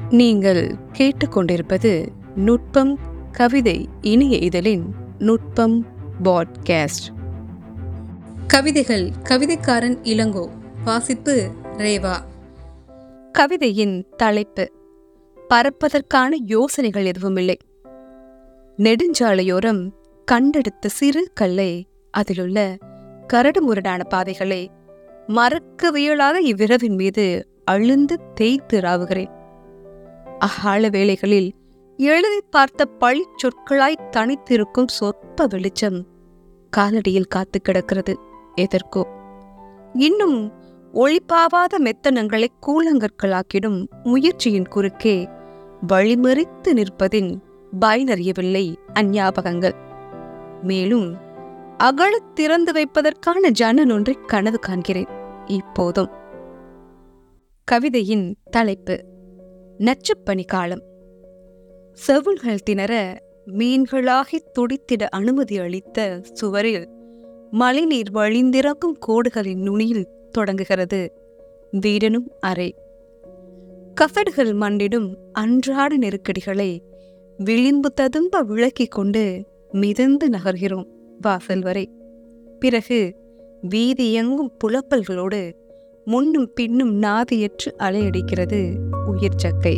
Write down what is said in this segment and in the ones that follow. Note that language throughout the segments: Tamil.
நீங்கள் கேட்டுக்கொண்டிருப்பது நுட்பம் கவிதை இனிய இதழின் நுட்பம் பாட்காஸ்ட் கவிதைகள் கவிதைக்காரன் இளங்கோ வாசிப்பு ரேவா கவிதையின் தலைப்பு பறப்பதற்கான யோசனைகள் எதுவுமில்லை நெடுஞ்சாலையோரம் கண்டெடுத்த சிறு கல்லை அதிலுள்ள கரடுமுரடான பாதைகளை மறக்கவியலாத இவ்விரவின் மீது அழுந்து தேய்த்து ராவுகிறேன் அகால வேளைகளில் எழுதி பார்த்த பழி சொற்களாய் தனித்திருக்கும் சொற்ப வெளிச்சம் காலடியில் காத்து கிடக்கிறது எதற்கோ இன்னும் ஒளிப்பாவாத மெத்தனங்களை கூழங்கற்களாக்கிடும் முயற்சியின் குறுக்கே வழிமறித்து நிற்பதின் பயனறியவில்லை அஞ்ஞாபகங்கள் மேலும் அகலத் திறந்து வைப்பதற்கான ஜன்னல் ஒன்றை கனவு காண்கிறேன் இப்போதும் கவிதையின் தலைப்பு நச்சுப்பனி காலம் செவுள்கள் திணற மீன்களாகி துடித்திட அனுமதி அளித்த சுவரில் மழைநீர் வழிந்திறக்கும் கோடுகளின் நுனியில் தொடங்குகிறது வீரனும் அறை கஃபடுகள் மண்டிடும் அன்றாட நெருக்கடிகளை விளிம்பு ததும்ப விளக்கிக் கொண்டு மிதந்து நகர்கிறோம் வாசல் வரை பிறகு வீதி எங்கும் புலப்பல்களோடு முன்னும் பின்னும் நாதியற்று அலையடிக்கிறது உயிர் சக்கை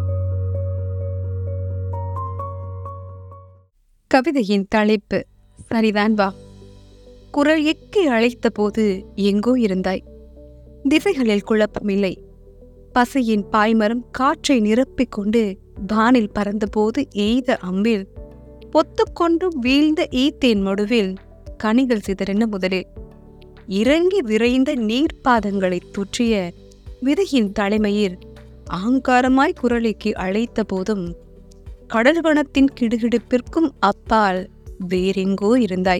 கவிதையின் தலைப்பு சரிதான் வா குரல் எக்கி அழைத்த போது எங்கோ இருந்தாய் திசைகளில் குழப்பமில்லை பசையின் பாய்மரம் காற்றை நிரப்பிக் கொண்டு வானில் பறந்தபோது எய்த அம்பில் பொத்துக்கொண்டு வீழ்ந்த ஈத்தேன் மடுவில் கனிகள் சிதறின முதலில் இறங்கி விரைந்த நீர்ப்பாதங்களை துற்றிய விதையின் தலைமையில் ஆங்காரமாய் குரலைக்கு அழைத்த போதும் கடல்வனத்தின் கிடுகிடுப்பிற்கும் அப்பால் வேறெங்கோ இருந்தாய்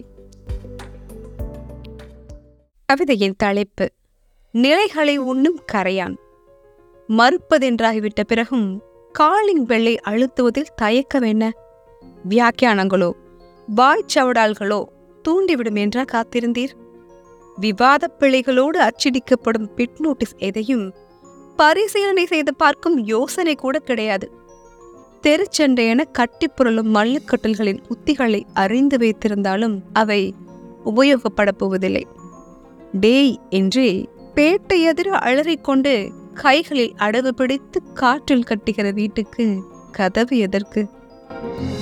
கவிதையின் தலைப்பு நிலைகளை உண்ணும் கரையான் மறுப்பதென்றாகிவிட்ட பிறகும் காலிங் வெள்ளை அழுத்துவதில் தயக்கமென்ன வியாக்கியானங்களோ வாய்ச்சவடால்களோ தூண்டிவிடும் என்றா காத்திருந்தீர் விவாதப் பிழைகளோடு அச்சடிக்கப்படும் பிட் நோட்டீஸ் எதையும் பரிசீலனை செய்து பார்க்கும் யோசனை கூட கிடையாது தெருச்சண்டை என கட்டிப்புரளும் மல்லுக்கட்டல்களின் உத்திகளை அறிந்து வைத்திருந்தாலும் அவை உபயோகப்பட போவதில்லை டேய் என்றே பேட்டை எதிர அலறிக்கொண்டு கைகளில் அடவு பிடித்து காற்றில் கட்டுகிற வீட்டுக்கு கதவு எதற்கு